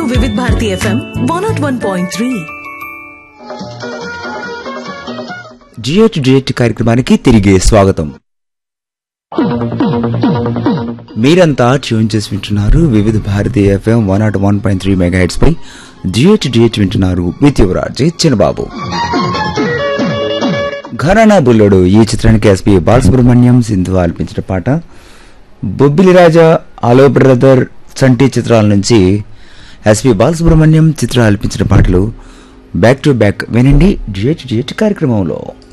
వివిధ Bharati FM one naught one point three GH GH కార్యక్రమానికి తిరిగి స్వాగతం మీరంతా ట్యూన్ చేసి వింటున్నారు Vividh Bharati FM one naught one point three megahertz పై జిహెచ్ జిహెచ్ వింటున్నారు విత్ యువరాజ్ చిన్నబాబు ఘరానా బుల్లుడు ఈ చిత్రానికి ఎస్పి బాలసుబ్రహ్మణ్యం సింధు ఆలపించిన పాట బొబ్బిలి రాజా ఆలో బ్రదర్ చంటి చిత్రాల నుంచి ఎస్పి బాలసుబ్రహ్మణ్యం చిత్రం ఆలపించిన పాటలు బ్యాక్ టు బ్యాక్ వినండి జిహెచ్ జిహెచ్ కార్యక్రమంలో